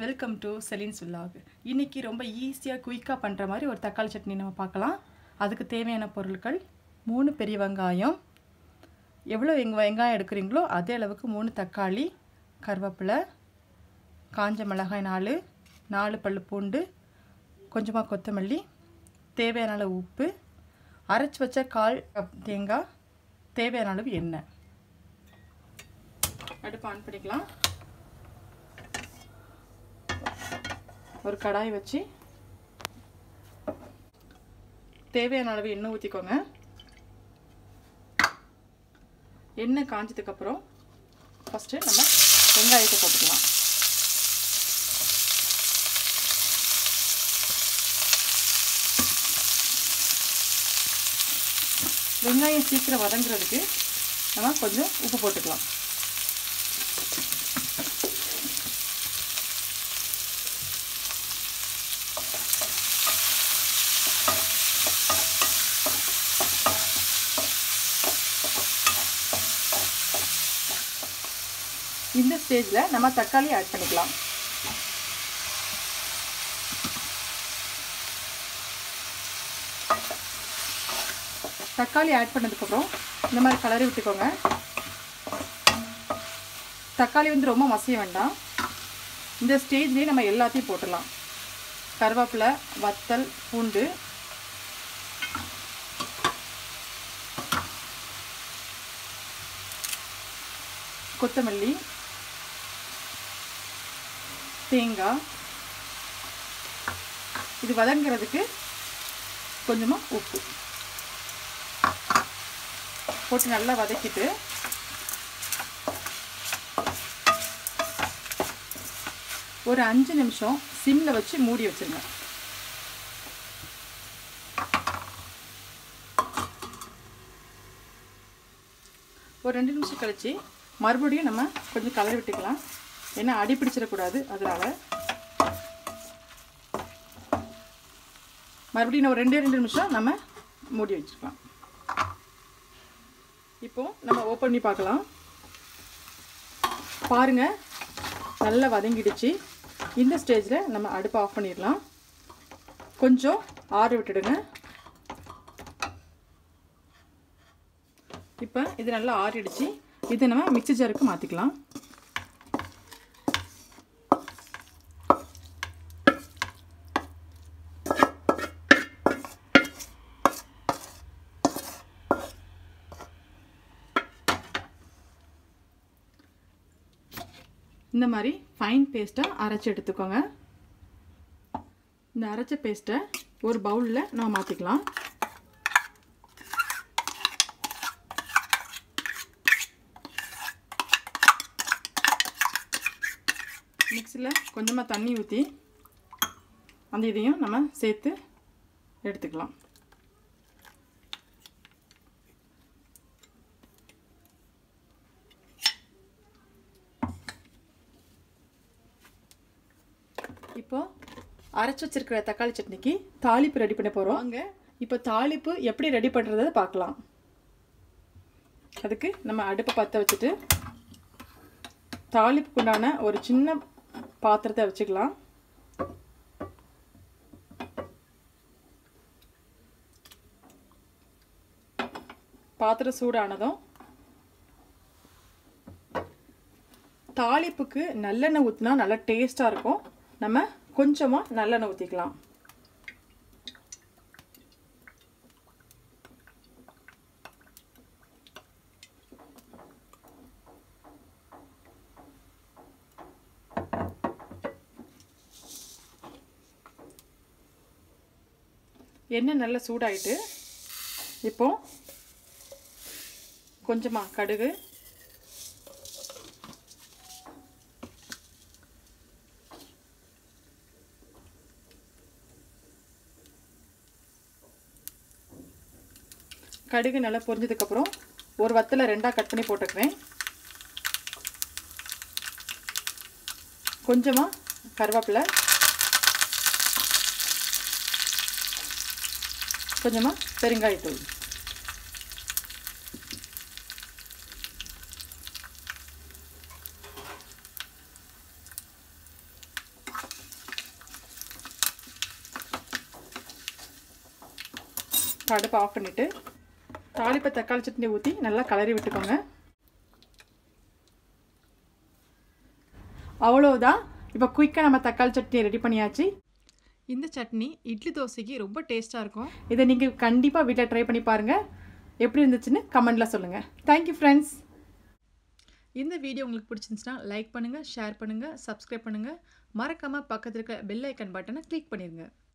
welcome to Celine's வில்லாக் இன்னைக்கு ரொம்ப ஈஸியாக குயிக்காக பண்ணுற மாதிரி ஒரு தக்காளி சட்னி நம்ம பார்க்கலாம் அதுக்கு தேவையான பொருட்கள் மூணு பெரிய வெங்காயம் எவ்வளோ வெங்க வெங்காயம் எடுக்கிறீங்களோ அதே அளவுக்கு மூணு தக்காளி கருவேப்பிலை காஞ்ச மிளகாய் நாலு நாலு பல்லு பூண்டு கொஞ்சமாக கொத்தமல்லி தேவையான அளவு உப்பு அரைச்சி வச்ச கால் கப் தேங்காய் தேவையான அளவு எண்ணெய் அடுப்பு ஆன் பண்ணிக்கலாம் ஒரு கடாய் வச்சு தேவையான அளவு எண்ணெய் ஊற்றிக்கோங்க எண்ணெய் காஞ்சதுக்கப்புறம் ஃபஸ்ட்டு நம்ம வெங்காயத்தை போட்டுக்கலாம் வெங்காயம் சீக்கிரம் வதங்குறதுக்கு நம்ம கொஞ்சம் உப்பு போட்டுக்கலாம் இந்த ஸ்டேஜில் நம்ம தக்காளி ஆட் பண்ணிக்கலாம் தக்காளி ஆட் பண்ணதுக்கப்புறம் இந்த மாதிரி கலரி விட்டுக்கோங்க தக்காளி வந்து ரொம்ப மசிய வேண்டாம் இந்த ஸ்டேஜ்லேயே நம்ம எல்லாத்தையும் போட்டுடலாம் கருவேப்பிலை வத்தல் பூண்டு கொத்தமல்லி தேங்காய் இது வதங்கிறதுக்கு கொஞ்சமாக உப்பு போட்டு நல்லா வதக்கிட்டு ஒரு அஞ்சு நிமிஷம் சிம்மில் வச்சு மூடி வச்சுருங்க ஒரு ரெண்டு நிமிஷம் கழித்து மறுபடியும் நம்ம கொஞ்சம் கலரி விட்டுக்கலாம் ஏன்னா அடி பிடிச்சிடக்கூடாது அதனால் மறுபடியும் ஒரு ரெண்டே ரெண்டு நிமிஷம் நம்ம மூடி வச்சுக்கலாம் இப்போது நம்ம ஓப்பன் பண்ணி பார்க்கலாம் பாருங்கள் நல்லா வதங்கிடுச்சு இந்த ஸ்டேஜில் நம்ம அடுப்பை ஆஃப் பண்ணிடலாம் கொஞ்சம் ஆற விட்டுடுங்க இப்போ இது நல்லா ஆறிடுச்சு இதை நம்ம மிக்சி ஜாருக்கு மாற்றிக்கலாம் இந்த மாதிரி ஃபைன் பேஸ்ட்டாக அரைச்சி எடுத்துக்கோங்க இந்த அரைச்ச பேஸ்ட்டை ஒரு பவுலில் நம்ம மாற்றிக்கலாம் மிக்சியில் கொஞ்சமாக தண்ணி ஊற்றி அந்த இதையும் நம்ம சேர்த்து எடுத்துக்கலாம் இப்போது அரைச்சி வச்சிருக்கிற தக்காளி சட்னிக்கு தாளிப்பு ரெடி பண்ண போகிறோம் அங்கே இப்போ தாளிப்பு எப்படி ரெடி பண்ணுறதை பார்க்கலாம் அதுக்கு நம்ம அடுப்பை பற்ற வச்சுட்டு தாளிப்புக்கு உண்டான ஒரு சின்ன பாத்திரத்தை வச்சுக்கலாம் பாத்திரம் சூடானதும் தாளிப்புக்கு நல்லெண்ணெய் ஊற்றினா நல்லா டேஸ்ட்டாக இருக்கும் நம்ம கொஞ்சமாக நல்லெண்ணெய் ஊற்றிக்கலாம் எண்ணெய் நல்லா சூடாயிட்டு இப்போ கொஞ்சமாக கடுகு கடுகு நல்லா பொரிஞ்சதுக்கப்புறம் ஒரு வத்தில் ரெண்டாக கட் பண்ணி போட்டுக்கிறேன் கொஞ்சமாக கருவேப்பிலை கொஞ்சமாக பெருங்காயத்தூள் இப்போ அடுப்பை ஆஃப் பண்ணிவிட்டு தாளிப்பை தக்காளி சட்னி ஊற்றி நல்லா கலரி விட்டுக்கோங்க அவ்வளோதான் இப்போ குயிக்காக நம்ம தக்காளி சட்னி ரெடி பண்ணியாச்சு இந்த சட்னி இட்லி தோசைக்கு ரொம்ப டேஸ்ட்டாக இருக்கும் இதை நீங்கள் கண்டிப்பாக வீட்டில் ட்ரை பண்ணி பாருங்கள் எப்படி இருந்துச்சுன்னு கமெண்டில் சொல்லுங்கள் தேங்க்யூ ஃப்ரெண்ட்ஸ் இந்த வீடியோ உங்களுக்கு பிடிச்சிருந்துச்சுன்னா லைக் பண்ணுங்கள் ஷேர் பண்ணுங்கள் சப்ஸ்கிரைப் பண்ணுங்கள் மறக்காமல் பக்கத்தில் இருக்க பெல் ஐக்கன் பட்டனை கிளிக் பண்ணிடுங்க